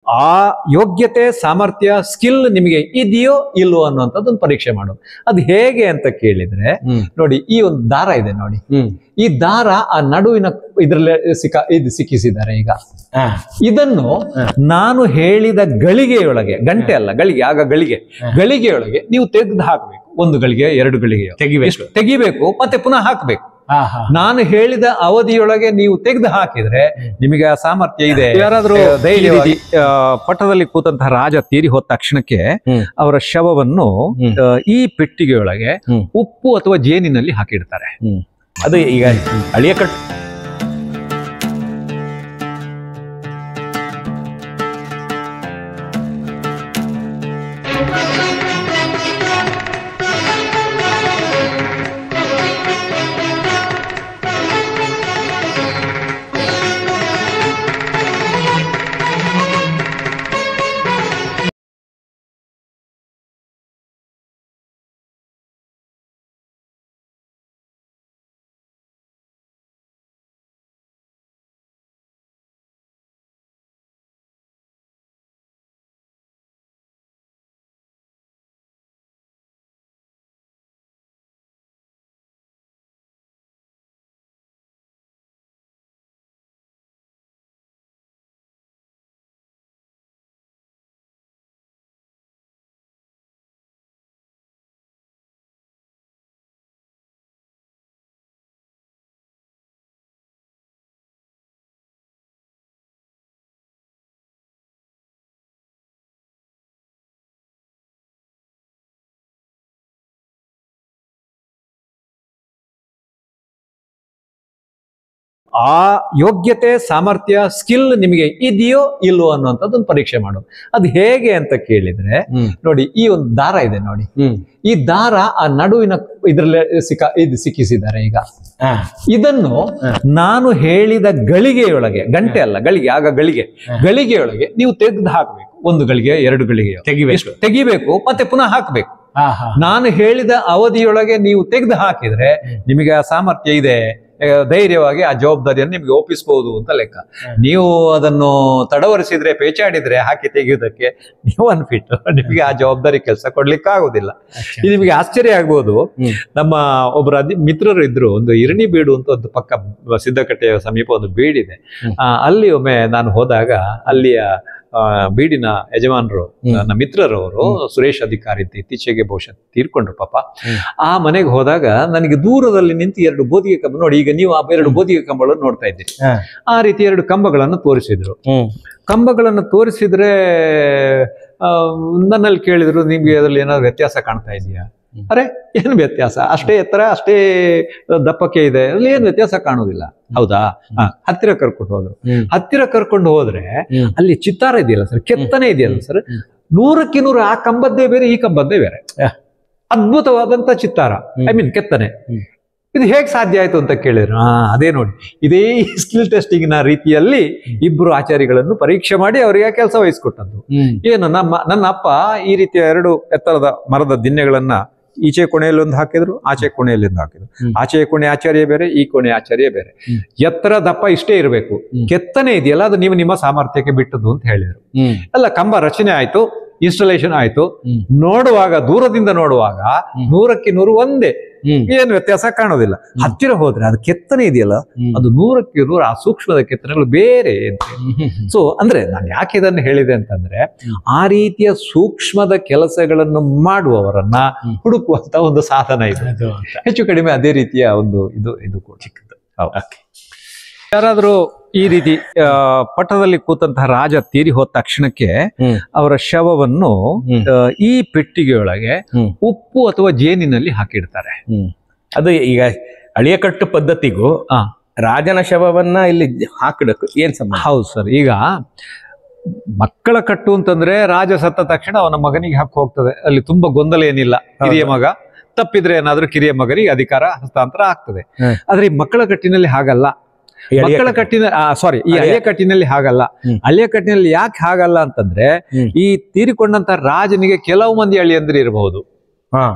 ಆ ಯೋಗ್ಯತೆ ಸಾಮರ್ಥ್ಯ ಸ್ಕಿಲ್ ನಿಮಗೆ ಇದೆಯೋ ಇಲ್ವೋ ಅನ್ನುವಂಥದ್ದೊಂದು ಪರೀಕ್ಷೆ ಮಾಡೋದು ಅದು ಹೇಗೆ ಅಂತ ಕೇಳಿದ್ರೆ ಹ್ಮ್ ನೋಡಿ ಈ ಒಂದು ದಾರ ಇದೆ ನೋಡಿ ಹ್ಮ್ ಈ ದಾರ ಆ ನಡುವಿನ ಇದ್ರಲ್ಲೇ ಸಿಕ್ಕ ಇದು ಸಿಕ್ಕಿಸಿದ್ದಾರೆ ಈಗ ಹಾ ಇದನ್ನು ನಾನು ಹೇಳಿದ ಗಳಿಗೆಯೊಳಗೆ ಗಂಟೆ ಅಲ್ಲ ಗಳಿಗೆ ಆಗ ಗಳಿಗೆ ಗಳಿಗೆಯೊಳಗೆ ನೀವು ತೆಗೆದು ಹಾಕಬೇಕು ಒಂದು ಗಳಿಗೆ ಎರಡು ಗಳಿಗೆ ತೆಗಿಬೇಕು ತೆಗಿಬೇಕು ಮತ್ತೆ ಪುನಃ ಹಾಕಬೇಕು ಹಾ ಹಾ ನಾನು ಹೇಳಿದ ಅವಧಿಯೊಳಗೆ ನೀವು ತೆಗೆದು ಹಾಕಿದ್ರೆ ನಿಮಗೆ ಆ ಸಾಮರ್ಥ್ಯ ಇದೆ ಯಾರಾದ್ರೂ ಧೈರ್ಯವಾಗಿ ಆ, ಪಟ್ಟದಲ್ಲಿ ಕೂತಂತಹ ರಾಜ ತೀರಿ ಹೋದ ತಕ್ಷಣಕ್ಕೆ ಹ್ಮ್. ಅವರ ಶವವನ್ನು ಹ್ಮ್. ಆ, ಈ ಪೆಟ್ಟಿಗೆಯೊಳಗೆ ಹ್ಮ್. ಉಪ್ಪು ಅಥವಾ ಜೇನಿನಲ್ಲಿ ಹಾಕಿಡ್ತಾರೆ ಹ್ಮ್ ಅದು ಈಗ ಅಳಿಯ ಕಟ್ ಆ ಯೋಗ್ಯತೆ ಸಾಮರ್ಥ್ಯ ಸ್ಕಿಲ್ ನಿಮಗೆ ಇದೆಯೋ ಇಲ್ವೋ ಅನ್ನುವಂಥದ್ದೊಂದು ಪರೀಕ್ಷೆ ಮಾಡೋದು ಅದು ಹೇಗೆ ಅಂತ ಕೇಳಿದ್ರೆ ಹ್ಮ್ ನೋಡಿ ಈ ಒಂದು ದಾರ ಇದೆ ನೋಡಿ ಹ್ಮ್ ಈ ದಾರ ಆ ನಡುವಿನ ಇದ್ರಲ್ಲೇ ಸಿಕ್ಕ ಇದು ಸಿಕ್ಕಿಸಿದ್ದಾರೆ ಈಗ ಹಾ ಇದನ್ನು ನಾನು ಹೇಳಿದ ಗಳಿಗೆಯೊಳಗೆ ಗಂಟೆ ಅಲ್ಲ ಗಳಿಗೆ ಆಗ ಗಳಿಗೆ ಗಳಿಗೆಯೊಳಗೆ ನೀವು ತೆಗೆದು ಹಾಕಬೇಕು ಒಂದು ಗಳಿಗೆ ಎರಡು ಗಳಿಗೆ ತೆಗಿಬೇಕು ತೆಗಿಬೇಕು ಮತ್ತೆ ಪುನಃ ಹಾಕಬೇಕು ಹಾ ಹಾ ನಾನು ಹೇಳಿದ ಅವಧಿಯೊಳಗೆ ನೀವು ತೆಗೆದು ಹಾಕಿದ್ರೆ ನಿಮಗೆ ಆ ಸಾಮರ್ಥ್ಯ ಇದೆ ಆ, ಧೈರ್ಯವಾಗಿ ಆ ಜವಾಬ್ದಾರಿಯನ್ನು ನಿಮಗೆ ಒಪ್ಪಿಸಬಹುದು ಅಂತ ಲೆಕ್ಕ ನೀವು ಅದನ್ನು ತಡವರಿಸಿದ್ರೆ ಪೇಚಾಡಿದ್ರೆ ಹಾಕಿ ತೆಗೆಯುವುದಕ್ಕೆ ನೀವು ಅನ್ಫಿಟ್ ನಿಮಗೆ ಆ ಜವಾಬ್ದಾರಿ ಕೆಲಸ ಕೊಡ್ಲಿಕ್ಕೆ ಆಗುದಿಲ್ಲ ಇದು ನಿಮಗೆ ಆಶ್ಚರ್ಯ ಆಗ್ಬೋದು ಹ್ಮ್. ನಮ್ಮ ಒಬ್ಬರು ಅದಿ ಮಿತ್ರರು ಇದ್ರು ಒಂದು ಇರಣಿ ಬೀಡು ಅಂತ ಒಂದು ಪಕ್ಕ ಸಿದ್ದಕಟ್ಟೆಯ ಸಮೀಪ ಒಂದು ಬೀಡಿದೆ ಹ್ಮ್. ಆ, ಅಲ್ಲಿ ಒಮ್ಮೆ ನಾನು ಹೋದಾಗ ಅಲ್ಲಿಯ ಆ, ಬೀಡಿನ ಯಜಮಾನರು ಹ್ಮ್. ನನ್ನ ಮಿತ್ರರವರು ಸುರೇಶ್ ಅಧಿಕಾರಿ ಅಂತ ಇತ್ತೀಚೆಗೆ ಬಹುಶಃ ತೀರ್ಕೊಂಡ್ರು ಪಾಪ ಹ್ಮ್. ಆ ಮನೆಗೆ ಹೋದಾಗ ನನಗೆ ದೂರದಲ್ಲಿ ನಿಂತು ಎರಡು ಬೋದಿಗೆ ಕಂಬ ನೋಡಿ ಈಗ ನೀವು ಆ ಎರಡು ಬೋದಿಗೆ ಕಂಬಗಳನ್ನು ನೋಡ್ತಾ ಇದ್ದೀರಿ ಹಾ. ಆ ರೀತಿ ಎರಡು ಕಂಬಗಳನ್ನು ತೋರಿಸಿದ್ರು ಹ್ಮ್ ಕಂಬಗಳನ್ನು ತೋರಿಸಿದ್ರೆ ಆ, ನನ್ನಲ್ಲಿ ಕೇಳಿದ್ರು ನಿಮ್ಗೆ ಅದರಲ್ಲಿ ಏನಾದ್ರು ವ್ಯತ್ಯಾಸ ಕಾಣ್ತಾ ಇದೆಯಾ ಹ್ಮ್. ಅರೆ ಏನು ವ್ಯತ್ಯಾಸ ಅಷ್ಟೇ ಎತ್ತರ ಅಷ್ಟೇ ದಪ್ಪಕ್ಕೆ ಇದೆ ಅಲ್ಲಿ ಏನು ವ್ಯತ್ಯಾಸ ಕಾಣುವುದಿಲ್ಲ ಹೌದಾ ಹಾ, ಹತ್ತಿರ ಕರ್ಕೊಂಡು ಹೋದ್ರು ಹ್ಮ್. ಹತ್ತಿರ ಕರ್ಕೊಂಡು ಹೋದ್ರೆ ಹ್ಮ್. ಅಲ್ಲಿ ಚಿತ್ತಾರ ಇದೆಯಲ್ಲ ಸರ್ ಕೆತ್ತನೆ ಇದೆಯಲ್ಲ ಸರ್ ಹ್ಮ್. ನೂರಕ್ಕೆ ನೂರು ಆ ಕಂಬದ್ದೇ ಬೇರೆ ಈ ಕಂಬದ್ದೇ ಬೇರೆ ಯಾ. ಅದ್ಭುತವಾದಂತ ಚಿತ್ತಾರ ಹ್ಮ್. ಐ ಮೀನ್ ಕೆತ್ತನೆ ಹ್ಮ್. ಇದು ಹೇಗ್ ಸಾಧ್ಯ ಆಯ್ತು ಅಂತ ಕೇಳಿದ್ರು ಹಾ ಅದೇ ನೋಡಿ ಇದೇ ಸ್ಕಿಲ್ ಟೆಸ್ಟಿಂಗ್ ನ ರೀತಿಯಲ್ಲಿ ಇಬ್ರು ಆಚಾರಿಗಳನ್ನು ಪರೀಕ್ಷೆ ಮಾಡಿ ಅವರಿಗೆ ಕೆಲಸ ವಹಿಸ್ಕೊಟ್ಟದ್ದು ಹ್ಮ್ ಏನು ನಮ್ಮ ನನ್ನ ಅಪ್ಪ ಈ ರೀತಿಯ ಎರಡು ಎತ್ತರದ ಮರದ ದಿನ್ನೆಗಳನ್ನ ಈಚೆ ಕೊನೆಯಲ್ಲಿ ಒಂದು ಹಾಕಿದ್ರು ಆಚೆ ಕೊನೆಯಲ್ಲಿ ಒಂದು ಹಾಕಿದ್ರು ಹ್ಮ್. ಆಚೆ ಕೊನೆ ಆಚಾರ್ಯ ಬೇರೆ ಈ ಕೊನೆ ಆಚಾರ್ಯ ಬೇರೆ ಹ್ಮ್. ಎತ್ತರ ದಪ್ಪ ಇಷ್ಟೇ ಇರಬೇಕು ಹ್ಮ್. ಕೆತ್ತನೆ ಇದೆಯಲ್ಲ ಅದು ನೀವು ನಿಮ್ಮ ಸಾಮರ್ಥ್ಯಕ್ಕೆ ಬಿಟ್ಟದ್ದು ಅಂತ ಹೇಳಿದ್ರು ಹ್ಮ್ ಅಲ್ಲ ಕಂಬ ರಚನೆ ಆಯ್ತು ಇನ್ಸ್ಟಾಲೇಷನ್ ಆಯ್ತು ಹ್ಮ್. ನೋಡುವಾಗ ದೂರದಿಂದ ನೋಡುವಾಗ ಹ್ಮ್. ನೂರಕ್ಕೆ ನೂರು ಒಂದೇ ಹ್ಮ್ ಏನು ವ್ಯತ್ಯಾಸ ಕಾಣೋದಿಲ್ಲ ಹತ್ತಿರ ಹೋದ್ರೆ ಅದು ಕೆತ್ತನೆ ಇದೆಯಲ್ಲ ಹ್ಮ್. ಅದು ನೂರಕ್ಕೆ ನೂರು ಆ ಸೂಕ್ಷ್ಮದ ಕೆತ್ತನೆಗಳು ಬೇರೆ ಅಂತ ಸೊ ಅಂದ್ರೆ ನಾನು ಯಾಕೆ ಇದನ್ನು ಹೇಳಿದೆ ಅಂತಂದ್ರೆ ಹ್ಮ್. ಆ ರೀತಿಯ ಸೂಕ್ಷ್ಮದ ಕೆಲಸಗಳನ್ನು ಮಾಡುವವರನ್ನ ಹ್ಮ್. ಹುಡುಕುವಂತ ಒಂದು ಸಾಧನ ಇದು ಅದು ಅಂತ. ಹೆಚ್ಚು ಕಡಿಮೆ ಅದೇ ರೀತಿಯ ಒಂದು ಇದು ಇದು ಕೂಡ ಚಿಕ್ಕದು ಹೌದು. Okay. ಯಾರಾದ್ರೂ ಈ ರೀತಿ ಆ, ಪಟ್ಟದಲ್ಲಿ ಕೂತಂತಹ ರಾಜ ತೀರಿ ಹೋದ ತಕ್ಷಣಕ್ಕೆ ಹ್ಮ್. ಅವರ ಶವವನ್ನು ಹ್ಮ್. ಆ, ಈ ಪೆಟ್ಟಿಗೆಯೊಳಗೆ ಹ್ಮ್. ಉಪ್ಪು ಅಥವಾ ಜೇನಿನಲ್ಲಿ ಹಾಕಿಡ್ತಾರೆ ಹ್ಮ್. ಅದು ಈಗ ಅಳಿಯ ಕಟ್ಟು ಪದ್ಧತಿಗೂ ಆ. ರಾಜನ ಶವವನ್ನ ಇಲ್ಲಿ ಹಾಕಿಡಕ್ಕೆ ಏನ್ ಸಂಬಂಧ ಹೌದು ಸರ್ ಈಗ ಮಕ್ಕಳ ಕಟ್ಟು ಅಂತಂದ್ರೆ ರಾಜ ಸತ್ತ ತಕ್ಷಣ ಅವನ ಮಗನಿಗೆ ಹಕ್ಕು ಹೋಗ್ತದೆ ಅಲ್ಲಿ ತುಂಬಾ ಗೊಂದಲ ಏನಿಲ್ಲ ಹಿರಿಯ ಮಗ ತಪ್ಪಿದ್ರೆ ಏನಾದ್ರೂ ಕಿರಿಯ ಮಗನಿಗೆ ಅಧಿಕಾರ ಹಸ್ತಾಂತರ ಆಗ್ತದೆ ಹ್ಮ್. ಆದ್ರೆ ಈ ಮಕ್ಕಳ ಕಟ್ಟಿನಲ್ಲಿ ಹಾಗಲ್ಲ ಈ ಅಳಿಯ ಮಕ್ಕಳ ಕಟ್ಟು. ಕಟ್ಟಿನ ಸಾರಿ ಈ ಅಳಿಯ- ಹಳೆಯ ಕಟ್ಟಿನಲ್ಲಿ ಹಾಗಲ್ಲ ಹ್ಮ್. ಹಳೆಯ ಕಟ್ಟಿನಲ್ಲಿ ಯಾಕೆ ಹಾಗಲ್ಲ ಅಂತಂದ್ರೆ ಹ್ಮ್. ಈ ತೀರಿಕೊಂಡಂತ ರಾಜನಿಗೆ ಕೆಲವು ಮಂದಿ ಅಳಿಯಂದ್ರೆ ಇರಬಹುದು ಹಾ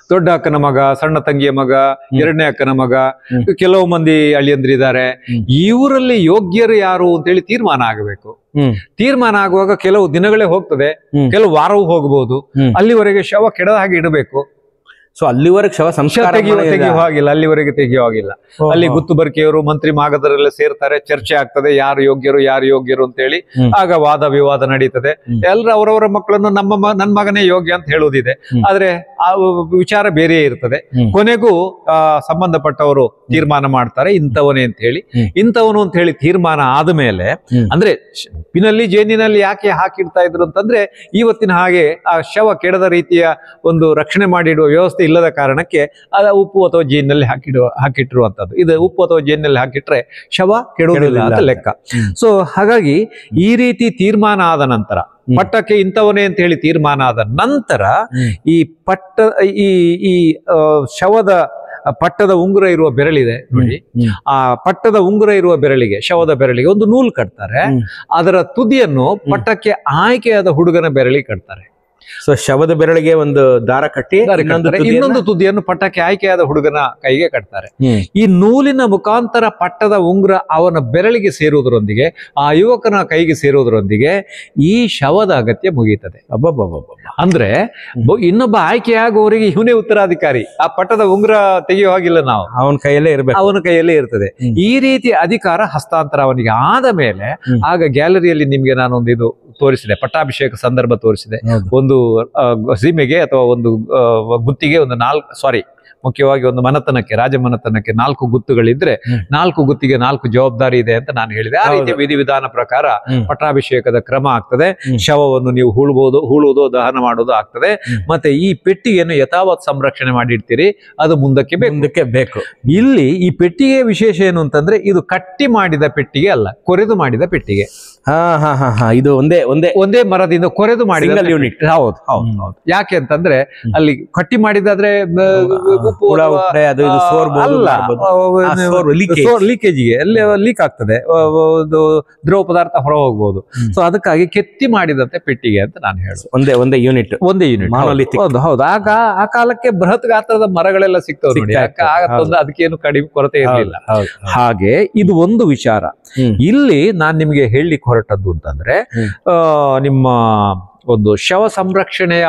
ದೊಡ್ಡ ಅಕ್ಕನ ಮಗ ಸಣ್ಣ ತಂಗಿಯ ಮಗ ಹ್ಮ್. ಎರಡನೇ ಅಕ್ಕನ ಮಗ ಹ್ಮ್. ಕೆಲವು ಮಂದಿ ಅಳಿಯಂದ್ರಿದ್ದಾರೆ ಹ್ಮ್. ಇವರಲ್ಲಿ ಯೋಗ್ಯರು ಯಾರು ಅಂತೇಳಿ ತೀರ್ಮಾನ ಆಗಬೇಕು ಹ್ಮ್ ತೀರ್ಮಾನ ಆಗುವಾಗ ಕೆಲವು ದಿನಗಳೇ ಹೋಗ್ತದೆ ಹ್ಮ್. ಕೆಲವು ವಾರವೂ ಹೋಗಬಹುದು ಹ್ಮ್. ಅಲ್ಲಿವರೆಗೆ ಶವ ಕೆಡದ ಹಾಗೆ ಇಡಬೇಕು ಸೊ ಅಲ್ಲಿವರೆಗೆ ಶವ ಸಂಸ್ಕಾರ ತೆಗೆಯುವ ಮಾಡೋದಿಲ್ಲ. ತೆಗೆಯುವ ಹಾಗಿಲ್ಲ ಅಲ್ಲಿವರೆಗೆ ತೆಗೆಯುವ ಹಾಗಿಲ್ಲ ಓಹೋ. ಅಲ್ಲಿ ಗುತ್ತು ಬರ್ಕೆಯವರು ಮಂತ್ರಿ ಮಾಗದರೆಲ್ಲ ಸೇರ್ತಾರೆ ಚರ್ಚೆ ಆಗ್ತದೆ ಯಾರು ಯೋಗ್ಯರು ಯಾರು ಯೋಗ್ಯರು ಅಂತೇಳಿ ಹ್ಮ್. ಆಗ ವಾದ ವಿವಾದ ನಡೀತದೆ ಹ್ಮ್. ಎಲ್ಲರೂ ಅವರವರ ಮಕ್ಕಳನ್ನು ನಮ್ಮ ಮ- ನನ್ ಮಗನೇ ಯೋಗ್ಯ ಅಂತ ಹೇಳುವುದಿದೆ ಹ್ಮ್. ಆದ್ರೆ ಆ ವಿಚಾರ ಬೇರೆಯೇ ಇರ್ತದೆ ಹ್ಮ್. ಕೊನೆಗೂ ಆ ಸಂಬಂಧಪಟ್ಟವರು ತೀರ್ಮಾನ ಮಾಡ್ತಾರೆ ಇಂಥವನೇ ಅಂತ ಹೇಳಿ ಹ್ಮ್. ಇಂಥವನು ಅಂತ ಹೇಳಿ ತೀರ್ಮಾನ ಆದ್ಮೇಲೆ ಹ್ಮ್. ಅಂದ್ರೆ ಶ- ಉಪ್ಪಿನಲ್ಲಿ ಜೇನಿನಲ್ಲಿ ಯಾಕೆ ಹಾಕಿಡ್ತಾ ಇದ್ರು ಅಂತಂದ್ರೆ ಇವತ್ತಿನ ಹಾಗೆ ಆ ಶವ ಕೆಡದ ರೀತಿಯ ಒಂದು ರಕ್ಷಣೆ ಮಾಡಿಡುವ ವ್ಯವಸ್ಥೆ ಇಲ್ಲದ ಕಾರಣಕ್ಕೆ ಅದ ಉಪ್ಪು ಅಥವಾ ಜೇನಿನಲ್ಲಿ ಹಾಕಿಡುವ ಹಾಕಿಟ್ಟಿರುವಂತದ್ದು ಇದು ಉಪ್ಪು ಅಥವಾ ಜೇನಿನಲ್ಲಿ ಹಾಕಿಟ್ರೆ ಶವ ಕೆಡುವುದಿಲ್ಲ ಅಂತ ಕೆಡುವುದಿಲ್ಲ. ಲೆಕ್ಕ ಹ್ಮ್. ಸೊ ಹಾಗಾಗಿ ಈ ರೀತಿ ತೀರ್ಮಾನ ಆದ ನಂತರ ಪಟ್ಟಕ್ಕೆ ಇಂಥವನೇ ಅಂತ ಹೇಳಿ ತೀರ್ಮಾನ ಆದ ನಂತರ ಹ್ಮ್. ಈ ಪಟ್ಟ ಈ ಈ ಆ, ಶವದ ಪಟ್ಟದ ಉಂಗುರ ಇರುವ ಬೆರಳಿದೆ ನೋಡಿ ಹ್ಮ್. ಆ ಪಟ್ಟದ ಉಂಗುರ ಇರುವ ಬೆರಳಿಗೆ ಶವದ ಬೆರಳಿಗೆ ಒಂದು ನೂಲು ಕಟ್ತಾರೆ ಹ್ಮ್. ಅದರ ತುದಿಯನ್ನು ಪಟ್ಟಕ್ಕೆ ಆಯ್ಕೆಯಾದ ಹುಡುಗನ ಬೆರಳಿಗೆ ಕಟ್ತಾರೆ ಸೊ ಶವದ ಬೆರಳಿಗೆ ಒಂದು ದಾರ ಕಟ್ಟಿ ದಾರಿ ಇನ್ನೊಂದು ಕಟ್ತಾರೆ. ತುದಿಯನ್ನ- ಇನ್ನೊಂದು ತುದಿಯನ್ನು ಪಟ್ಟಕ್ಕೆ ಆಯ್ಕೆಯಾದ ಹುಡುಗನ ಕೈಗೆ ಕಟ್ತಾರೆ ಹ್ಮ್. ಈ ನೂಲಿನ ಮುಖಾಂತರ ಪಟ್ಟದ ಉಂಗುರ ಅವನ ಬೆರಳಿಗೆ ಸೇರುವುದರೊಂದಿಗೆ ಆ ಯುವಕನ ಕೈಗೆ ಸೇರುವುದರೊಂದಿಗೆ ಈ ಶವದ ಅಗತ್ಯ ಮುಗಿಯುತ್ತದೆ ಅಬ್ಬಬ್ಬಬ್ಬಬ್ಬ. ಅಂದ್ರೆ ಬ- ಇನ್ನೊಬ್ಬ ಆಯ್ಕೆಯಾಗುವವರಿಗೆ ಇವನೇ ಉತ್ತರಾಧಿಕಾರಿ ಆ ಪಟ್ಟದ ಉಂಗುರ ತೆಗೆಯುವ ಹಾಗಿಲ್ಲ ನಾವು ಅವನ ಕೈಯಲ್ಲೇ ಇರ್ಬೇಕು ಅವನ ಕೈಯಲ್ಲೇ ಇರ್ತದೆ ಹ್ಮ್. ಈ ರೀತಿ ಅಧಿಕಾರ ಹಸ್ತಾಂತರ ಅವನಿಗೆ ಆದ ಮೇಲೆ ಹ್ಮ್. ಆಗ ಗ್ಯಾಲರಿಯಲ್ಲಿ ನಿಮ್ಗೆ ನಾನೊಂದು ಇದು ತೋರಿಸಿದೆ ಪಟ್ಟಾಭಿಷೇಕ ಸಂದರ್ಭ ತೋರಿಸಿದೆ ಹೌದು. ಒಂದು ಆ, ಗ- ಸೀಮೆಗೆ ಅಥವಾ ಒಂದು ಆ, ಗುತ್ತಿಗೆ ಒಂದು ನಾಲ್ಕು ಸಾರಿ ಮುಖ್ಯವಾಗಿ ಒಂದು ಮನತನಕ್ಕೆ ರಾಜಮನತನಕ್ಕೆ ನಾಲ್ಕು ಗುತ್ತುಗಳಿದ್ರೆ ಹ್ಮ್. ನಾಲ್ಕು ಗುತ್ತಿಗೆ ನಾಲ್ಕು ಜವಾಬ್ದಾರಿ ಇದೆ ಅಂತ ನಾನು ಹೇಳಿದೆ ಆ ಹೌದು. ರೀತಿಯ ವಿಧಿವಿಧಾನ ಪ್ರಕಾರ ಹ್ಮ್. ಪಟ್ಟಾಭಿಷೇಕದ ಕ್ರಮ ಆಗ್ತದೆ ಹ್ಮ್. ಶವವನ್ನು ನೀವು ಹೂಳ್ಬೋದು ಹೂಳುವುದು ದಹನ ಮಾಡೋದು ಆಗ್ತದೆ ಹ್ಮ್. ಮತ್ತೆ ಈ ಪೆಟ್ಟಿಗೆಯನ್ನು ಯಥಾವತ್ ಸಂರಕ್ಷಣೆ ಮಾಡಿಡ್ತೀರಿ ಅದು ಮುಂದಕ್ಕೆ ಬೇಕು ಮುಂದಕ್ಕೆ ಬೇಕು ಇಲ್ಲಿ ಈ ಪೆಟ್ಟಿಗೆ ವಿಶೇಷ ಏನು ಅಂತಂದ್ರೆ ಇದು ಕಟ್ಟಿ ಮಾಡಿದ ಪೆಟ್ಟಿಗೆ ಅಲ್ಲ ಕೊರೆದು ಮಾಡಿದ ಪೆಟ್ಟಿಗೆ ಹಾ ಹಾ ಹಾ ಹಾ ಇದು ಒಂದೇ ಒಂದೇ ಒಂದೇ ಮರದಿಂದ ಕೊರೆದು ಮಾಡಿದ Single ಪೆಟ್ಟಿಗೆ. unit. ಹೌದು ಹೌದು ಹ್ಮ್. ಹೌದು ಯಾಕೆ ಅಂತಂದ್ರೆ ಹ್ಮ್. ಅಲ್ಲಿ ಕಟ್ಟಿ ಮಾಡಿದಾದ್ರೆ ಬ- ಉಪ್ಪು ಹುಳ ಅಥವಾ- ಉಪ್ರೆ ಅದು ಇದು ಆ, ಸೋರ್ಬೋದು, ಅಲ್ಲ ಮಾಡ್ಬೋದು. ಆ, ಆ ಸೋರು, leakage. ಸೋರ್ ಲೀಕೇಜಿಗೆ ಅಲ್ಲಿ ಲೀಕ್ ಆಗ್ತದೆ ಆ, ಒಂದು ದ್ರವ ಪದಾರ್ಥ ಹೊರ ಹೋಗ್ಬೋದು ಹ್ಮ್. ಸೊ ಅದಕ್ಕಾಗಿ ಕೆತ್ತಿ ಮಾಡಿದಂತೆ ಪೆಟ್ಟಿಗೆ ಅಂತ ನಾನು ಹೇಳುದು ಒಂದೇ ಒಂದೇ ಯೂನಿಟ್ ಒಂದೇ ಯೂನಿಟ್ Monolithic. ಹೌದು ಹೌದು ಆಗ ಆ ಕಾಲಕ್ಕೆ ಬೃಹತ್ ಗಾತ್ರದ ಮರಗಳೆಲ್ಲ ಸಿಗ್ತವೆ ನೋಡಿ ಸಿಗ್ತಾ ಯಾಕೆ ಇತ್ತು. ಆಗತ್ತೊಂದು ಅದಕ್ಕೇನು ಕಡಿಮೆ ಕೊರತೆ ಇರಲಿಲ್ಲ ಹೌದು ಹಾಗೆ ಇದು ಒಂದು ವಿಚಾರ ಹ್ಮ್. ಇಲ್ಲಿ ನಾನ್ ನಿಮಗೆ ಹೇಳಲಿಕ್ಕೆ ಹೊರಟದ್ದು ಅಂತಂದ್ರೆ ಹ್ಮ್. ಆ, ನಿಮ್ಮ ಒಂದು ಶವ ಸಂರಕ್ಷಣೆಯ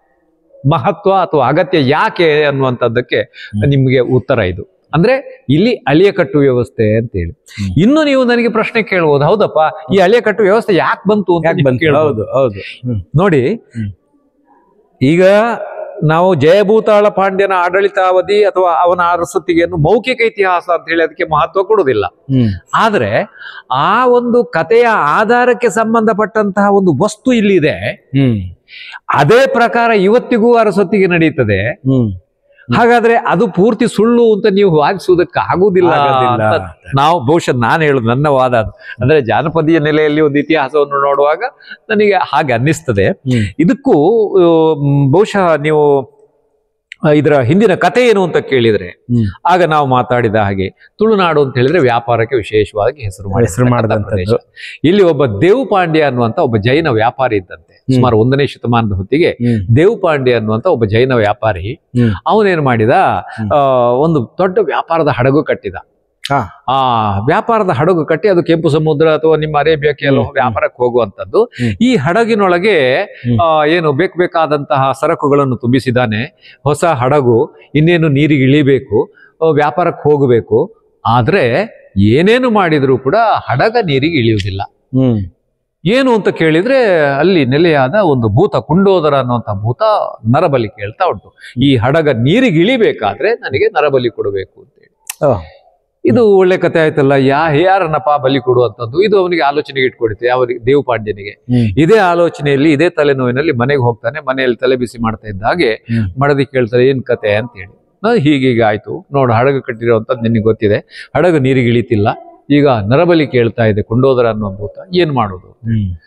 ಮಹತ್ವ ಅಥವಾ ಅಗತ್ಯ ಯಾಕೆ ಅನ್ನುವಂಥದ್ದಕ್ಕೆ ಹ್ಮ್. ನಿಮಗೆ ಉತ್ತರ ಇದು ಅಂದ್ರೆ ಇಲ್ಲಿ ಅಳಿಯ ಕಟ್ಟು ವ್ಯವಸ್ಥೆ ಅಂತ ಹೇಳಿ ಹ್ಮ್. ಇನ್ನು ನೀವು ನನಗೆ ಪ್ರಶ್ನೆ ಕೇಳ್ಬೋದು ಹೌದಪ್ಪ ಈ ಅಳಿಯ ಕಟ್ಟು ವ್ಯವಸ್ಥೆ ಯಾಕೆ ಬಂತು ಅಂತ ಯಾಕೆ ನೀವು ಬಂತು ಕೇಳ್ಬೋದು. ಹೌದು ಹೌದು ಹ್ಮ್. ನೋಡಿ ಹ್ಮ್. ಈಗ ನಾವು ಜಯಭೂತಾಳ ಪಾಂಡ್ಯನ ಆಡಳಿತಾವಧಿ ಅಥವಾ ಅವನ ಅರಸೊತ್ತಿಗೆಯನ್ನು ಮೌಖಿಕ ಇತಿಹಾಸ ಅಂತ ಹೇಳಿ ಅದಕ್ಕೆ ಮಹತ್ವ ಕೊಡುವುದಿಲ್ಲ ಹ್ಮ್ ಆದ್ರೆ ಆ ಒಂದು ಕಥೆಯ ಆಧಾರಕ್ಕೆ ಸಂಬಂಧಪಟ್ಟಂತಹ ಒಂದು ವಸ್ತು ಇಲ್ಲಿದೆ ಹ್ಮ್ ಅದೇ ಪ್ರಕಾರ ಇವತ್ತಿಗೂ ಅರಸೊತ್ತಿಗೆ ನಡೀತದೆ ಹ್ಮ್ ಹಾಗಾದ್ರೆ ಅದು ಪೂರ್ತಿ ಸುಳ್ಳು ಅಂತ ನೀವು ವಾದಿಸುವುದಕ್ಕೆ ಆಗುದಿಲ್ಲ ಆಗೋದಿಲ್ಲ. ಅಂತ ನಾವು ಬಹುಶಃ ನಾನು ಹೇಳುದು ನನ್ನ ವಾದ ಅದು ಅಂದ್ರೆ ಜಾನಪದೀಯ ನೆಲೆಯಲ್ಲಿ ಒಂದು ಇತಿಹಾಸವನ್ನು ನೋಡುವಾಗ ನನಗೆ ಹಾಗೆ ಅನ್ನಿಸ್ತದೆ ಹ್ಮ್. ಇದಕ್ಕೂ ಆ, ಮ್, ಬಹುಶಃ ನೀವು ಆ, ಇದರ ಹಿಂದಿನ ಕಥೆ ಏನು ಅಂತ ಕೇಳಿದ್ರೆ ಹ್ಮ್. ಆಗ ನಾವು ಮಾತಾಡಿದ ಹಾಗೆ ತುಳುನಾಡು ಅಂತ ಹೇಳಿದ್ರೆ ವ್ಯಾಪಾರಕ್ಕೆ ವಿಶೇಷವಾಗಿ ಹೆಸರು ಮಾಡಿರ್ತಕ್ಕಂಥ ಹೆಸರು ಮಾಡಿದಂಥದ್ದು. ಪ್ರದೇಶ. ಇಲ್ಲಿ ಒಬ್ಬ ದೇವ್ ಪಾಂಡ್ಯ ಅನ್ನುವಂತ ಒಬ್ಬ ಜೈನ ವ್ಯಾಪಾರಿ ಇದ್ದಂತೆ ಸುಮಾರು ಒಂದನೇ ಶತಮಾನದ ಹೊತ್ತಿಗೆ ಹ್ಮ್. ದೇವ್ ಪಾಂಡ್ಯ ಅನ್ನುವಂತ ಒಬ್ಬ ಜೈನ ವ್ಯಾಪಾರಿ ಹ್ಮ್. ಅವನೇನು ಮಾಡಿದ ಹ್ಮ್. ಆ, ಒಂದು ದೊಡ್ಡ ವ್ಯಾಪಾರದ ಹಡಗು ಕಟ್ಟಿದ ಹಾ. ಆ ವ್ಯಾಪಾರದ ಹಡಗು ಕಟ್ಟಿ ಅದು ಕೆಂಪು ಸಮುದ್ರ ಅಥವಾ ನಿಮ್ಮ ಅರೇಬಿಯಾಕ್ಕೆ ಎಲ್ಲ ಹ್ಮ್. ವ್ಯಾಪಾರಕ್ಕೆ ಹೋಗುವಂತದ್ದು ಹ್ಮ್. ಈ ಹಡಗಿನೊಳಗೆ ಹ್ಮ್. ಆ, ಏನು ಬೇಕು ಬೇಕಾದಂತಹ ಸರಕುಗಳನ್ನು ತುಂಬಿಸಿದ್ದಾನೆ ಹೊಸ ಹಡಗು ಇನ್ನೇನು ನೀರಿಗೆ ಇಳಿಬೇಕು ಆ, ವ್ಯಾಪಾರಕ್ಕೆ ಹೋಗಬೇಕು ಆದ್ರೆ ಏನೇನು ಮಾಡಿದ್ರು ಕೂಡ ಹಡಗ ನೀರಿಗೆ ಇಳಿಯುವುದಿಲ್ಲ ಹ್ಮ್ ಏನು ಅಂತ ಕೇಳಿದ್ರೆ ಅಲ್ಲಿ ನೆಲೆಯಾದ ಒಂದು ಭೂತ ಕುಂಡೋದರ ಅನ್ನುವಂಥ ಭೂತ ನರಬಲಿ ಕೇಳ್ತಾ ಉಂಟು ಈ ಹಡಗ ನೀರಿಗೆ ಇಳಿಬೇಕಾದ್ರೆ ನನಗೆ ನರಬಲಿ ಕೊಡಬೇಕು ಅಂತೇಳಿ ಓ. ಇದು ಒಳ್ಳೆ ಕತೆ ಆಯ್ತಲ್ಲ ಯಾ ಯಾರನ್ನಪ್ಪ ಬಲಿ ಕೊಡುವಂಥದ್ದು ಇದು ಅವನಿಗೆ ಆಲೋಚನೆಗೆ ಇಟ್ಕೊಡುತ್ತೆ ಅವರಿಗೆ ದೇವ್ ಪಾಂಡ್ಯನಿಗೆ ಹ್ಮ್. ಇದೇ ಆಲೋಚನೆಯಲ್ಲಿ ಇದೇ ತಲೆನೋವಿನಲ್ಲಿ ಮನೆಗೆ ಹೋಗ್ತಾನೆ ಮನೆಯಲ್ಲಿ ತಲೆ ಬಿಸಿ ಮಾಡ್ತಾ ಇದ್ದ ಹಾಗೆ ಹ್ಮ್. ಮಡದಿ ಕೇಳ್ತಾರೆ ಏನ್ ಕತೆ ಅಂತೇಳಿ ನಾ ಹೀಗೀಗ ಆಯ್ತು ನೋಡು ಹಡಗು ಕಟ್ಟಿರೋಂಥದ್ದು ನಿನಗೆ ಗೊತ್ತಿದೆ ಹಡಗು ನೀರಿಗೆ ಇಳಿತಿಲ್ಲ ಈಗ ನರಬಲಿ ಕೇಳ್ತಾ ಇದೆ ಕೊಂಡೋದರ ಅನ್ನೋ ಭೂತ ಏನ್ ಮಾಡೋದು ಹ್ಮ್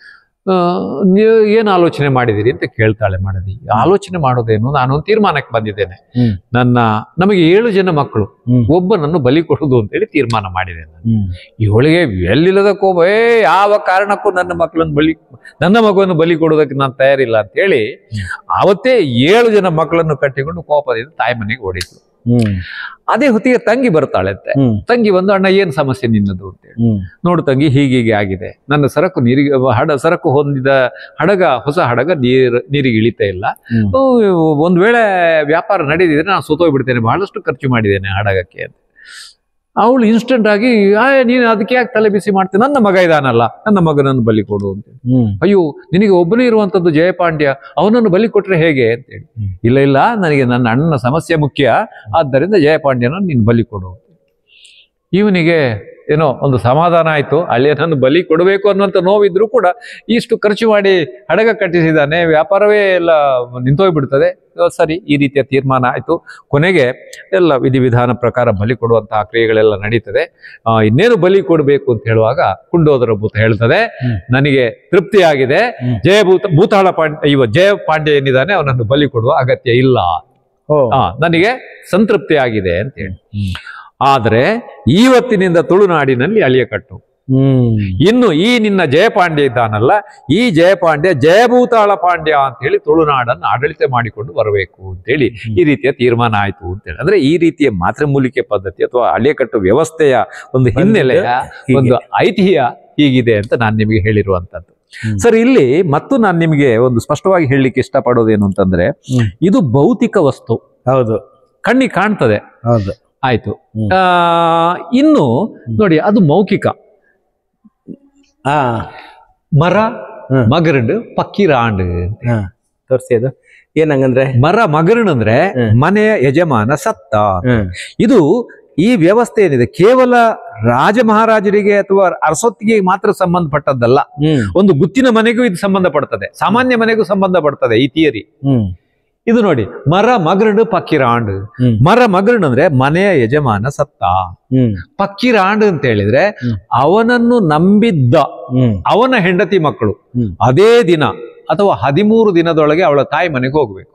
ಆ, ನೀವು ಏನು ಆಲೋಚನೆ ಮಾಡಿದಿರಿ ಅಂತ ಕೇಳ್ತಾಳೆ ಮಾಡದಿ ಆಲೋಚನೆ ಮಾಡೋದೇನು ನಾನು ಒಂದು ತೀರ್ಮಾನಕ್ಕೆ ಬಂದಿದ್ದೇನೆ ಹ್ಮ್. ನನ್ನ ನಮಗೆ ಏಳು ಜನ ಮಕ್ಕಳು ಹ್ಮ್. ಒಬ್ಬನನ್ನು ಬಲಿ ಕೊಡುದು ಅಂತೇಳಿ ತೀರ್ಮಾನ ಮಾಡಿದೆ ನಾನು ಹ್ಮ್. ಇವಳಿಗೆ ಎಲ್ಲಿಲ್ಲದ ಕೋಪ ಏ ಯಾವ ಕಾರಣಕ್ಕೂ ನನ್ನ ಮಕ್ಕಳನ್ನು ಬಲಿ ನನ್ನ ಮಗುವನ್ನು ಬಲಿ ಕೊಡೋದಕ್ಕೆ ನಾನು ತಯಾರಿಲ್ಲ ಅಂತ ಹೇಳಿ ಆವತ್ತೇ ಏಳು ಜನ ಮಕ್ಕಳನ್ನು ಕಟ್ಟಿಕೊಂಡು ಕೋಪದಿಂದ ತಾಯಿ ಮನೆಗೆ ಓಡಿದ್ರು ಹ್ಮ್. ಅದೇ ಹೊತ್ತಿಗೆ ತಂಗಿ ಬರ್ತಾಳೆ ಅಂತೆ ಹ್ಮ್. ತಂಗಿ ಬಂದು ಅಣ್ಣ ಏನ್ ಸಮಸ್ಯೆ ನಿನ್ನದು ಅಂತೇಳಿ ಹ್ಮ್. ನೋಡು ತಂಗಿ ಹೀಗೀಗೆ ಆಗಿದೆ ನನ್ನ ಸರಕು ನೀರಿಗೆ ಹಡ ಸರಕು ಹೊಂದಿದ ಹಡಗ ಹೊಸ ಹಡಗ ನೀರ್ ನೀರಿಗೆ ಇಳಿತಾ ಇಲ್ಲ ಹ್ಮ್. ಓ, ಒಂದ್ ವೇಳೆ ವ್ಯಾಪಾರ ನಡೆದಿದ್ರೆ ನಾನು ಸುತ್ತೋಗ್ಬಿಡ್ತೇನೆ ಬಹಳಷ್ಟು ಖರ್ಚು ಮಾಡಿದ್ದೇನೆ ಹಡಗಕ್ಕೆ ಅಂತ ಅವಳು ಇನ್ಸ್ಟೆಂಟ್ ಆಗಿ ಆ ನೀನು ಅದಕ್ಕೆ ಯಾಕೆ ತಲೆ ಬಿಸಿ ಮಾಡ್ತೀನಿ ನನ್ನ ಮಗ ಇದಾನಲ್ಲ ನನ್ನ ಮಗನನ್ನು ಬಲಿ ಕೊಡು ಅಂತ ಹ್ಮ್. ಅಯ್ಯೋ ನಿನಗೆ ಒಬ್ಬನೇ ಇರುವಂತದ್ದು ಜಯಪಾಂಡ್ಯ ಅವನನ್ನು ಬಲಿ ಕೊಟ್ರೆ ಹೇಗೆ ಅಂತೇಳಿ ಹ್ಮ್. ಇಲ್ಲ ಇಲ್ಲ ನನಗೆ ನನ್ನ ಅಣ್ಣನ ಸಮಸ್ಯೆ ಮುಖ್ಯ ಆದ್ದರಿಂದ ಜಯಪಾಂಡ್ಯನ ನೀನು ಬಲಿ ಕೊಡು ಇವನಿಗೆ ಏನೋ ಒಂದು ಸಮಾಧಾನ ಆಯ್ತು ಅಳಿಯನನ್ನು ಬಲಿ ಕೊಡಬೇಕು ಅನ್ನುವಂಥ ನೋವಿದ್ರು ಕೂಡ ಇಷ್ಟು ಖರ್ಚು ಮಾಡಿ ಹಡಗ ಕಟ್ಟಿಸಿದ್ದಾನೆ ವ್ಯಾಪಾರವೇ ಎಲ್ಲ ನಿಂತೋಗ್ಬಿಡ್ತದೆ ಅಹ್ ಸರಿ ಈ ರೀತಿಯ ತೀರ್ಮಾನ ಆಯ್ತು ಕೊನೆಗೆ ಎಲ್ಲ ವಿಧಿವಿಧಾನ ಪ್ರಕಾರ ಬಲಿ ಕೊಡುವಂತಹ ಕ್ರಿಯೆಗಳೆಲ್ಲ ನಡೀತದೆ ಆ, ಇನ್ನೇನು ಬಲಿ ಕೊಡಬೇಕು ಅಂತ ಹೇಳುವಾಗ ಕುಂಡೋದರ ಭೂತ ಹೇಳ್ತದೆ ಹ್ಮ್. ನನಗೆ ತೃಪ್ತಿಯಾಗಿದೆ ಹ್ಮ್. ಜಯಭೂತ ಭೂತಾಳ ಪಾಂಡ್ಯ ಇವ ಜಯ ಪಾಂಡ್ಯ ಏನಿದ್ದಾನೆ ಅವನನ್ನು ಬಲಿ ಕೊಡುವ ಅಗತ್ಯ ಇಲ್ಲ ಓ. ಆ, ನನಗೆ ಸಂತೃಪ್ತಿ ಆಗಿದೆ ಅಂತ ಹೇಳಿ ಹ್ಮ್. ಆದ್ರೆ ಇವತ್ತಿನಿಂದ ತುಳುನಾಡಿನಲ್ಲಿ ಅಳಿಯಕಟ್ಟು ಹ್ಮ್. ಇನ್ನು ಈ ನಿನ್ನ ಜಯಪಾಂಡ್ಯ ಇದ್ದಾನಲ್ಲ ಈ ಜಯಪಾಂಡ್ಯ ಜಯಭೂತಾಳ ಪಾಂಡ್ಯ ಅಂತ ಹೇಳಿ ತುಳುನಾಡನ್ನು ಆಡಳಿತ ಮಾಡಿಕೊಂಡು ಬರಬೇಕು ಅಂತೇಳಿ ಈ ರೀತಿಯ ತೀರ್ಮಾನ ಆಯ್ತು ಅಂತೇಳಿ ಅಂದ್ರೆ ಈ ರೀತಿಯ ಮಾತೃಮೂಲಿಕೆ ಪದ್ಧತಿ ಅಥವಾ ಅಳಿಯಕಟ್ಟು ವ್ಯವಸ್ಥೆಯ ಒಂದು ಹಿನ್ನೆಲೆಯ ಹೀಗೆ. ಒಂದು ಐತಿಹ್ಯ ಹೀಗಿದೆ ಅಂತ ನಾನು ನಿಮಗೆ ಹೇಳಿರುವಂತದ್ದು ಹ್ಮ್. ಸರ್ ಇಲ್ಲಿ ಮತ್ತು ನಾನು ನಿಮಗೆ ಒಂದು ಸ್ಪಷ್ಟವಾಗಿ ಹೇಳಲಿಕ್ಕೆ ಇಷ್ಟಪಡೋದೇನು ಅಂತಂದ್ರೆ ಹ್ಮ್. ಇದು ಭೌತಿಕ ವಸ್ತು ಹೌದು ಕಣ್ಣಿಗೆ ಕಾಣ್ತದೆ ಹೌದು ಆಯ್ತು ಹ್ಮ್. ಆ, ಇನ್ನು ನೋಡಿ ಅದು ಮೌಖಿಕ ಹಾ ಮರ ಹ್ಮ್. ಮಗರಡು ಪಕ್ಕಿರಾಂಡ್ ಹಾ ತೋರ್ಸಿ ಅದು ಏನಂಗಂದ್ರೆ ಮರ ಮಗರಡ್ ಅಂದ್ರೆ ಹ್ಮ್. ಮನೆಯ ಯಜಮಾನ ಸತ್ತ ಹ್ಮ್. ಇದು ಈ ವ್ಯವಸ್ಥೆ ಏನಿದೆ ಕೇವಲ ರಾಜ ಮಹಾರಾಜರಿಗೆ ಅಥವಾ ಅರಸೊತ್ತಿಗೆ ಮಾತ್ರ ಸಂಬಂಧಪಟ್ಟದ್ದಲ್ಲ ಹ್ಮ್. ಒಂದು ಗುತ್ತಿನ ಮನೆಗೂ ಇದು ಸಂಬಂಧಪಡ್ತದೆ ಸಾಮಾನ್ಯ ಮನೆಗೂ ಸಂಬಂಧಪಡ್ತದೆ ಈ ಥಿಯರಿ ಹ್ಮ್. ಇದು ನೋಡಿ ಮರ ಮಗರಡು ಪಕ್ಕಿರಾಂಡ್ ಹ್ಮ್. ಮರ ಮಗರಡ್ ಅಂದ್ರೆ ಮನೆಯ ಯಜಮಾನ ಸತ್ತ ಹ್ಮ್. ಪಕ್ಕಿರಾಂಡ್ ಅಂತ ಹೇಳಿದ್ರೆ ಹ್ಮ್. ಅವನನ್ನು ನಂಬಿದ್ದ ಹ್ಮ್. ಅವನ ಹೆಂಡತಿ ಮಕ್ಕಳು ಹ್ಮ್. ಅದೇ ದಿನ ಅಥವಾ ಹದಿಮೂರು ದಿನದೊಳಗೆ ಅವಳ ತಾಯಿ ಮನೆಗೆ ಹೋಗ್ಬೇಕು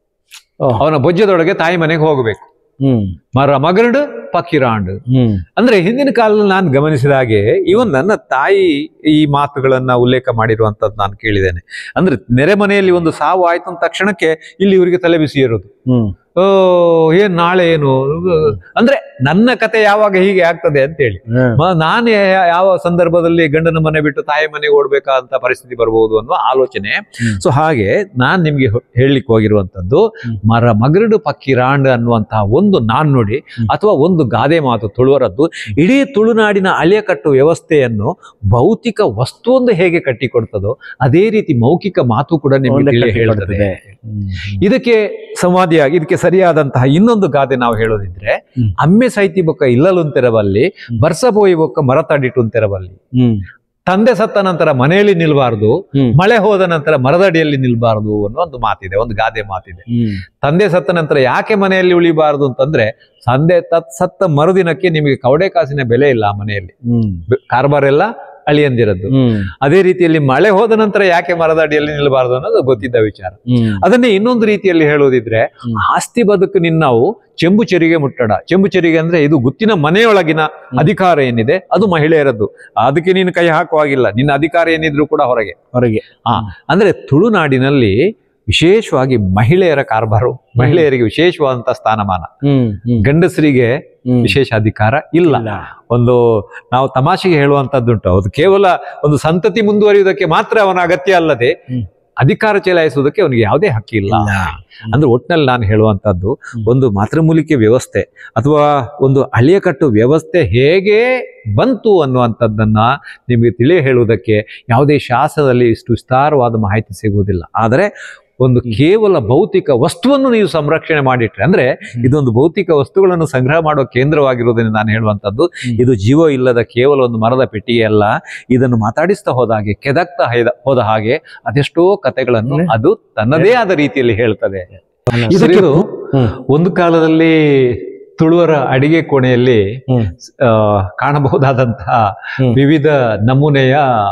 ಓ. ಅವನ ಬೊಜ್ಜದೊಳಗೆ ತಾಯಿ ಮನೆಗೆ ಹೋಗ್ಬೇಕು ಹ್ಮ್. ಮರ ಮಗರಡು ಪಕ್ಕಿರಾಂಡ್ ಹ್ಮ್. ಅಂದ್ರೆ ಹಿಂದಿನ ಕಾಲದಲ್ಲಿ ನಾನು ಗಮನಿಸಿದ ಹಾಗೆ ಇವನ್ ನನ್ನ ತಾಯಿ ಈ ಮಾತುಗಳನ್ನ ಉಲ್ಲೇಖ ಮಾಡಿರುವಂತದ್ದು ನಾನು ಕೇಳಿದ್ದೇನೆ ಅಂದ್ರೆ ನೆರೆ ಮನೆಯಲ್ಲಿ ಒಂದು ಸಾವು ಆಯ್ತು ಅಂದ ತಕ್ಷಣಕ್ಕೆ ಇಲ್ಲಿ ಇವರಿಗೆ ತಲೆ ಬಿಸಿ ಇರೋದು ಹ್ಮ್. ಓ ಏನ್ ನಾಳೆ ಏನು ಅಂದ್ರೆ ನನ್ನ ಕತೆ ಯಾವಾಗ ಹೀಗೆ ಆಗ್ತದೆ ಅಂತೇಳಿ ಹ್ಮ್. ಮ- ನಾನು ಯಾ- ಯಾವ ಸಂದರ್ಭದಲ್ಲಿ ಗಂಡನ ಮನೆ ಬಿಟ್ಟು ತಾಯಿ ಮನೆಗೆ ಓಡ್ಬೇಕಾದಂತ ಪರಿಸ್ಥಿತಿ ಬರ್ಬೋದು ಅನ್ನುವ ಆಲೋಚನೆ ಹ್ಮ್. ಸೊ ಹಾಗೆ ನಾನ್ ನಿಮ್ಗೆ ಹೊ- ಹೇಳಲಿಕ್ಕೆ ಹೋಗಿರುವಂತದ್ದು ಹ್ಮ್. ಮರ ಮಗರಡು ಪಕ್ಕಿರಾಂಡ್ ಅನ್ನುವಂತಹ ಒಂದು ನಾಣ್ಣುಡಿ ಹ್ಮ್. ಅಥವಾ ಒಂದು ಗಾದೆ ಮಾತು ತುಳುವರದ್ದು ಇಡೀ ತುಳುನಾಡಿನ ಅಲೆಯಕಟ್ಟು ವ್ಯವಸ್ಥೆಯನ್ನು ಭೌತಿಕ ವಸ್ತುವೊಂದು ಹೇಗೆ ಕಟ್ಟಿಕೊಡ್ತದೋ ಅದೇ ರೀತಿ ಮೌಖಿಕ ಮಾತು ಕೂಡ ನಿಮಗೆ ಒಂದೇ ತಿಳಿ ಕಟ್ಟಿಕೊಡ್ತದೆ. ಹೇಳ್ತದೆ ಹ್ಮ್. ಇದಕ್ಕೆ ಸಂವಾದಿಯಾಗಿ ಇದಕ್ಕೆ ಸರಿಯಾದಂತಹ ಇನ್ನೊಂದು ಗಾದೆ ನಾವು ಹೇಳೋದಿದ್ರೆ ಹ್ಮ್. ಅಮ್ಮೆ ಸೈತಿ ಬೊಕ್ಕ ಇಲ್ಲಲುಂತೆರಬಲ್ಲಿ ಬರ್ಸಬೋಯಿ ಬೊಕ್ಕ ಮರತಡಿಟುಂತೆರಬಲ್ಲಿ ಹ್ಮ್. ತಂದೆ ಸತ್ತ ನಂತರ ಮನೆಯಲ್ಲಿ ನಿಲ್ಬಾರ್ದು ಹ್ಮ್. ಮಳೆ ಹೋದ ನಂತರ ಮರದಡಿಯಲ್ಲಿ ನಿಲ್ಬಾರ್ದು ಅನ್ನೋ ಒಂದು ಮಾತಿದೆ ಒಂದು ಗಾದೆ ಮಾತಿದೆ ಹ್ಮ್. ತಂದೆ ಸತ್ತ ನಂತರ ಯಾಕೆ ಮನೆಯಲ್ಲಿ ಉಳಿಬಾರ್ದು ಅಂತಂದ್ರೆ ತಂದೆ ತತ್ ಸತ್ತ ಮರುದಿನಕ್ಕೆ ನಿಮಗೆ ಕವಡೆ ಕಾಸಿನ ಬೆಲೆ ಇಲ್ಲ ಆ ಮನೆಯಲ್ಲಿ ಹ್ಮ್. ಬೆ- ಕಾರ್ಬಾರ್ ಎಲ್ಲ ಅಳಿಯಂದಿರದ್ದು ಹ್ಮ್. ಅದೇ ರೀತಿಯಲ್ಲಿ ಮಳೆ ಹೋದ ನಂತರ ಯಾಕೆ ಮರದ ಅಡಿಯಲ್ಲಿ ನಿಲ್ಬಾರ್ದು ಅನ್ನೋದು ಗೊತ್ತಿದ್ದ ವಿಚಾರ ಹ್ಮ್. ಅದನ್ನೇ ಇನ್ನೊಂದು ರೀತಿಯಲ್ಲಿ ಹೇಳೋದಿದ್ರೆ ಹ್ಮ್. ಆಸ್ತಿ ಬದುಕು ನಿನ್ನವು ಚೆಂಬು ಚೆರಿಗೆ ಮುಟ್ಟಡ ಚೆಂಬು ಚೆರಿಗೆ ಅಂದ್ರೆ ಇದು ಗುತ್ತಿನ ಮನೆಯೊಳಗಿನ ಅಧಿಕಾರ ಏನಿದೆ ಅದು ಮಹಿಳೆಯರದ್ದು ಅದಕ್ಕೆ ನೀನು ಕೈ ಹಾಕುವಾಗಿಲ್ಲ ನಿನ್ನ ಅಧಿಕಾರ ಏನಿದ್ರು ಕೂಡ ಹೊರಗೆ ಹೊರಗೆ ಅಂದ್ರೆ ತುಳುನಾಡಿನಲ್ಲಿ ವಿಶೇಷವಾಗಿ ಮಹಿಳೆಯರ ಕಾರ್ಬಾರು ಮಹಿಳೆಯರಿಗೆ ವಿಶೇಷವಾದಂತಹ ಸ್ಥಾನಮಾನ ಹ್ಮ್. ಹ್ಮ್. ಗಂಡಸರಿಗೆ ಹ್ಮ್. ವಿಶೇಷ ಅಧಿಕಾರ ಇಲ್ಲ ಇಲ್ಲ. ಒಂದು ನಾವು ತಮಾಷೆಗೆ ಹೇಳುವಂತದ್ದುಂಟು ಅದು ಕೇವಲ ಒಂದು ಸಂತತಿ ಮುಂದುವರಿಯುವುದಕ್ಕೆ ಮಾತ್ರ ಅವನ ಅಗತ್ಯ ಅಲ್ಲದೆ ಹ್ಮ್. ಅಧಿಕಾರ ಚಲಾಯಿಸುವುದಕ್ಕೆ ಅವನಿಗೆ ಯಾವುದೇ ಹಕ್ಕಿಲ್ಲ ಇಲ್ಲ. ಅಂದ್ರೆ ಒಟ್ಟಿನಲ್ಲಿ ನಾನು ಹೇಳುವಂತದ್ದು ಹ್ಮ್. ಒಂದು ಮಾತೃಮೂಲಿಕೆ ವ್ಯವಸ್ಥೆ ಅಥವಾ ಒಂದು ಅಳಿಯಕಟ್ಟು ವ್ಯವಸ್ಥೆ ಹೇಗೆ ಬಂತು ಅನ್ನುವಂಥದ್ದನ್ನ ನಿಮಗೆ ತಿಳಿ ಹೇಳುವುದಕ್ಕೆ ಯಾವುದೇ ಶಾಸ್ತ್ರದಲ್ಲಿ ಇಷ್ಟು ವಿಸ್ತಾರವಾದ ಮಾಹಿತಿ ಸಿಗುವುದಿಲ್ಲ ಆದರೆ ಒಂದು ಕೇವಲ ಭೌತಿಕ ವಸ್ತುವನ್ನು ನೀವು ಸಂರಕ್ಷಣೆ ಮಾಡಿಟ್ರೆ ಅಂದ್ರೆ ಹ್ಮ್. ಇದೊಂದು ಭೌತಿಕ ವಸ್ತುಗಳನ್ನು ಸಂಗ್ರಹ ಮಾಡುವ ಕೇಂದ್ರವಾಗಿರುವುದನ್ನು ನಾನು ಹೇಳುವಂಥದ್ದು ಹ್ಮ್. ಇದು ಜೀವ ಇಲ್ಲದ ಕೇವಲ ಒಂದು ಮರದ ಪೆಟ್ಟಿಗೆ ಅಲ್ಲ ಇದನ್ನು ಮಾತಾಡಿಸ್ತಾ ಹೋದ ಹಾಗೆ ಕೆದಕ್ತಾ ಹೈದ- ಹೋದ ಹಾಗೆ ಅದೆಷ್ಟೋ ಕಥೆಗಳನ್ನು ಹ್ಮ್. ಅದು ತನ್ನದೇ ಆದ ರೀತಿಯಲ್ಲಿ ಹೇಳ್ತದೆ ಹ್ಮ್. ಇದಕ್ಕೆ ಇದು ಹ್ಮ್. ಒಂದು ಕಾಲದಲ್ಲಿ ತುಳುವರ ಅಡಿಗೆ ಕೋಣೆಯಲ್ಲಿ ಹ್ಮ್. ಆ, ಕಾಣಬಹುದಾದಂತಹ ಹ್ಮ್. ವಿವಿಧ ನಮೂನೆಯ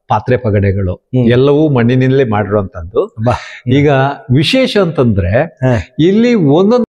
ಪಾತ್ರೆ ಪಗಡೆಗಳು ಹ್ಮ್. ಎಲ್ಲವೂ ಮಣ್ಣಿನಿಂದಲೇ ಮಾಡಿರುವಂತದ್ದು ಬಾ. ಈಗ ವಿಶೇಷ ಅಂತಂದ್ರೆ ಹ. ಇಲ್ಲಿ ಒಂದೊಂದು